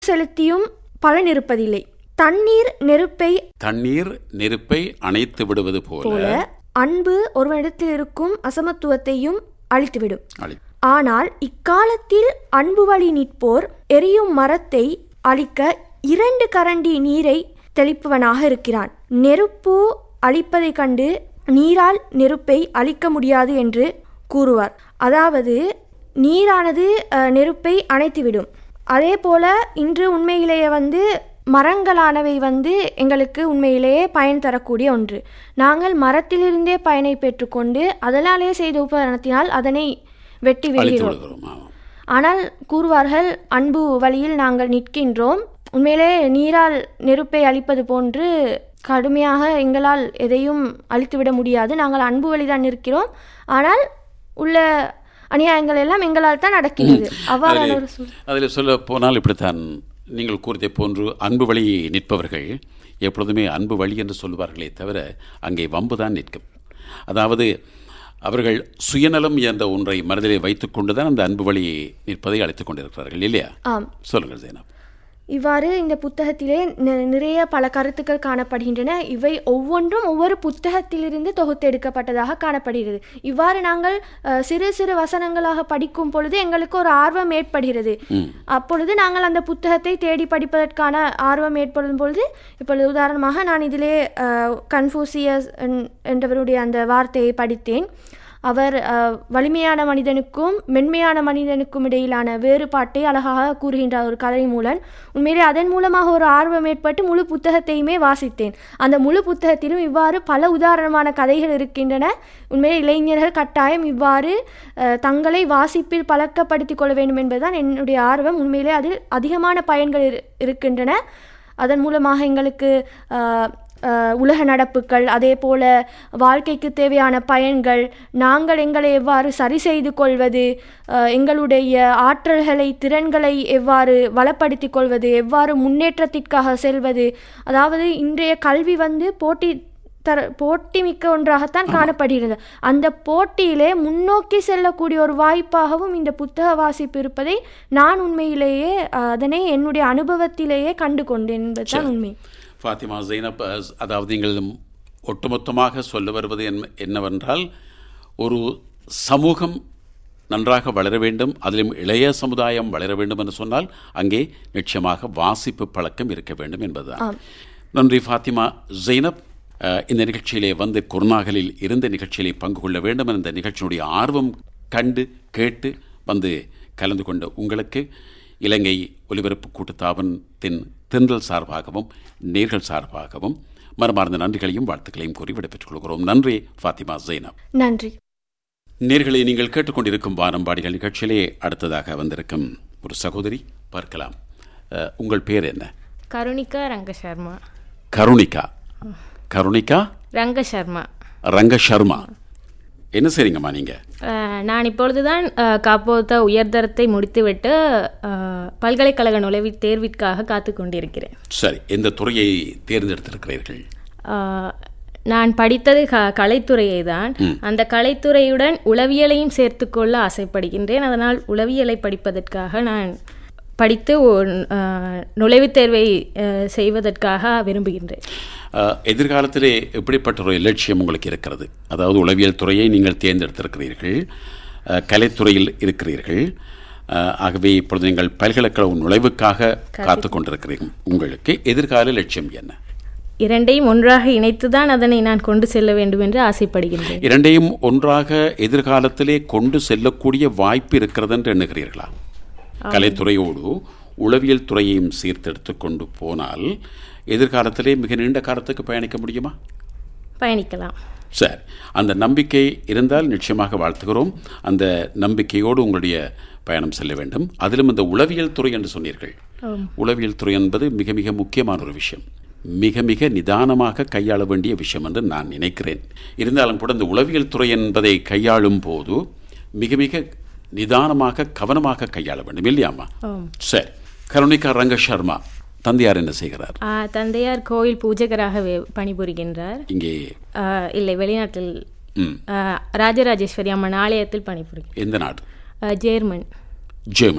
செலுத்தியும் பலன் இருப்பதில்லை தண்ணீர் நெருப்பை தண்ணீர் நெருப்பை அணைத்து விடுவது போல போல அன்பு ஒருவனிடத்தில் இருக்கும் அசமத்துவத்தையும் அழித்துவிடும் அழி- ஆனால் இக்காலத்தில் அன்பு வழி நிற்போர் எரியும் மரத்தை அழிக்க இரண்டு கரண்டி நீரை தெளிப்பவனாக இருக்கிறான் நெருப்பு அழிப்பதைக் கண்டு நீரால் நெருப்பை அழிக்க முடியாது என்று கூறுவார் அதாவது நீரானது அஹ், நெருப்பை அணைத்துவிடும் அதே போல இன்று உண்மையிலேயே வந்து மரங்களானவை வந்து எங்களுக்கு உண்மையிலேயே பயன் தரக்கூடிய ஒன்று நாங்கள் மரத்திலிருந்தே பயனை பெற்றுக்கொண்டு அதனாலே செய்த உபகரணத்தினால் அதனை வெட்டி அழித்து விடுகிறோம் விடுகிறோம் ஆமாம் ஆனால் கூறுவார்கள் அன்பு வழியில் நாங்கள் நிற்கின்றோம் உண்மையிலே நீரால் நெருப்பை அழிப்பது போன்று கடுமையாக எங்களால் எதையும் அழித்துவிட முடியாது நாங்கள் அன்பு வழிதான் நிற்கிறோம் ஆனால் உள்ள அநியாயங்கள் எல்லாம் எங்களால் தான் நடக்கிறது அவ்வாறான ஒரு சூழ் அதில் சொல்ல போனால் இப்படித்தான் நீங்கள் கூறியதை போன்று அன்பு வழி நிற்பவர்கள் எப்பொழுதுமே அன்பு வழி என்று சொல்வார்களே தவிர அங்கே வம்பு தான் நிற்கும் அதாவது அவர்கள் சுயநலம் என்ற ஒன்றை மனதிலே வைத்துக்கொண்டு தான் அந்த அன்பு வழி நிற்பதை அழைத்துக் கொண்டிருக்கிறார்கள் இல்லையா ஆம் சொல்லுங்கள் ஜெயனா இவ்வாறு இந்த புத்தகத்திலே நி- நிறைய பல கருத்துக்கள் காணப்படுகின்றன இவை ஒவ்வொன்றும் ஒவ்வொரு புத்தகத்திலிருந்து தொகுத்தெடுக்கப்பட்டதாக காணப்படுகிறது இவ்வாறு நாங்கள் அஹ், சிறு சிறு வசனங்களாக படிக்கும் பொழுது எங்களுக்கு ஒரு ஆர்வம் ஏற்படுகிறது அப்பொழுது நாங்கள் அந்த புத்தகத்தை தேடி படிப்பதற்கான ஆர்வம் ஏற்படும் பொழுது இப்பொழுது உதாரணமாக நான் இதிலே அஹ், கன்ஃபூசியஸ் என்- என்றவருடைய அந்த வார்த்தையை படித்தேன் அவர் அஹ், வலிமையான மனிதனுக்கும் மென்மையான மனிதனுக்கும் இடையிலான வேறுபாட்டை அழகாக கூறுகின்றார் ஒரு கதை மூலம் உண்மையிலே அதன் மூலமாக ஒரு ஆர்வம் ஏற்பட்டு முழு புத்தகத்தையுமே வாசித்தேன் அந்த முழு புத்தகத்திலும் இவ்வாறு பல உதாரணமான கதைகள் இருக்கின்றன உண்மையிலே இளைஞர்கள் கட்டாயம் இவ்வாறு அஹ், தங்களை வாசிப்பில் பழக்கப்படுத்திக் கொள்ள வேண்டும் என்பதுதான் என்னுடைய ஆர்வம் உண்மையிலே அதில் அதிகமான பயன்கள் இரு- இருக்கின்றன அதன் மூலமாக எங்களுக்கு அஹ், அஹ், உலக நடப்புகள் அதே போல வாழ்க்கைக்கு தேவையான பயன்கள் நாங்கள் எங்களை எவ்வாறு சரி செய்து கொள்வது அஹ், எங்களுடைய ஆற்றல்களை திறன்களை எவ்வாறு வளப்படுத்திக் கொள்வது எவ்வாறு முன்னேற்றத்திற்காக செல்வது அதாவது இன்றைய கல்வி வந்து போட்டி தர போட்டி மிக்க ஒன்றாகத்தான் காணப்படுகிறது அந்த போட்டியிலே முன்னோக்கி செல்லக்கூடிய ஒரு வாய்ப்பாகவும் இந்த புத்தக வாசிப்பு இருப்பதை நான் உண்மையிலேயே அஹ், அதனை என்னுடைய அனுபவத்திலேயே கண்டு கொண்டேன் என்பதுதான் உண்மை ஃபாத்திமா ஜெய்னப் அஹ், அதாவது நீங்கள் ஒட்டுமொத்தமாக சொல்ல வருவது என்ன- என்னவென்றால் ஒரு சமூகம் நன்றாக வளர வேண்டும் அதிலும் இளைய சமுதாயம் வளர வேண்டும் என்று சொன்னால் அங்கே நிச்சயமாக வாசிப்பு பழக்கம் இருக்க வேண்டும் என்பதுதான் நன்றி ஃபாத்திமா ஜெய்னப் அஹ், இந்த நிகழ்ச்சியிலே வந்து குருநாகலில் இருந்த நிகழ்ச்சியிலே பங்கு கொள்ள வேண்டும் என்ற இந்த நிகழ்ச்சியினுடைய ஆர்வம் கண்டு கேட்டு வந்து கலந்து கொண்ட உங்களுக்கு இலங்கை ஒலிபரப்பு கூட்டுத்தாபனத்தின் தென்றல் சார்பாகவும் நேர்கள் சார்பாகவும் மனமார்ந்த நன்றிகளையும் வாழ்த்துக்களையும் கூறி விடைபெற்றுக் கொள்கிறோம் நன்றி ஃபாத்திமா ஜெய்னப் நன்றி நேர்களை நீங்கள் கேட்டுக்கொண்டிருக்கும் வானம்பாடிகள் நிகழ்ச்சியிலே அடுத்ததாக வந்திருக்கும் ஒரு சகோதரி பார்க்கலாம் அஹ், உங்கள் பேர் என்ன கருணிகா ரங்க சர்மா கருணிகா கருணிகா ரங்க சர்மா ரங்க சர்மா என்ன செய்றீங்கம்மா நீங்க அஹ், நான் இப்பொழுதுதான் அஹ், காப்போத்த உயர்தரத்தை முடித்துவிட்டு அஹ், பல்கலைக்கழக நுழைவுத் தேர்விற்காக காத்து கொண்டிருக்கிறேன் சரி எந்த துறையை தேர்ந்தெடுத்திருக்கிறீர்கள் அஹ், நான் படித்தது க கலைத்துறையை தான் அந்த கலைத்துறையுடன் உளவியலையும் சேர்த்துக்கொள்ள ஆசைப்படுகின்றேன் அதனால் உளவியலை படிப்பதற்காக நான் படித்து ஒரு, அஹ், நுழைவுத் தேர்வை அஹ், செய்வதற்காக விரும்புகின்றேன் அஹ், எதிர்காலத்திலே எப்படிப்பட்ட ஒரு இலட்சியம் உங்களுக்கு இருக்கிறது அதாவது உளவியல் துறையை நீங்கள் தேர்ந்தெடுத்திருக்கிறீர்கள் அஹ், கலைத்துறையில் இருக்கிறீர்கள் அஹ், ஆகவே இப்பொழுது நீங்கள் பல்கலைக்கழக நுழைவுக்காக காத்து கொண்டிருக்கிறீர்கள் உங்களுக்கு எதிர்கால லட்சியம் என்ன இரண்டையும் ஒன்றாக இணைத்துதான் அதனை நான் கொண்டு செல்ல வேண்டும் என்று ஆசைப்படுகின்றேன் இரண்டையும் ஒன்றாக எதிர்காலத்திலே கொண்டு செல்லக்கூடிய வாய்ப்பு இருக்கிறது என்று எண்ணுகிறீர்களா கலைத்துறையோடு உளவியல் துறையையும் சேர்த்தெடுத்து கொண்டு போனால் எதிர்காலத்திலே மிக நீண்ட காலத்துக்கு பயணிக்க முடியுமா பயணிக்கலாம் சரி அந்த நம்பிக்கை இருந்தால் நிச்சயமாக வாழ்த்துகிறோம் அந்த நம்பிக்கையோடு உங்களுடைய பயணம் செல்ல வேண்டும் அதிலும் இந்த உளவியல் துறை என்று சொன்னீர்கள் உளவியல் துறை என்பது மிக மிக முக்கியமான ஒரு விஷயம் மிக மிக நிதானமாக கையாள வேண்டிய விஷயம் என்று நான் நினைக்கிறேன் இருந்தாலும் கூட இந்த உளவியல் துறை என்பதை கையாளும் போது மிக மிக நிதானமாக கவனமாக கையாள வேண்டும் இல்லையாம்மா சரி கருணிகா ரங்க சர்மா தந்தையார் என்ன செய்கிறார் ஆ, தந்தையார் கோயில் பூஜகராக வே- பணிபுரிகின்றார் இங்கே ஆ, இல்லை வெளிநாட்டில் ம், ஆ, ராஜராஜேஸ்வரி அம்மன் ஆலயத்தில் பணிபுரிகிறார் எந்த நாடு ஆ, ஜேர்மன் ஜெர்மனி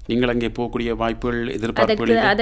நீங்கள் அங்கே போகக்கூடிய வாய்ப்புகள் எதிர்பார்ப்புகள் அதற்கு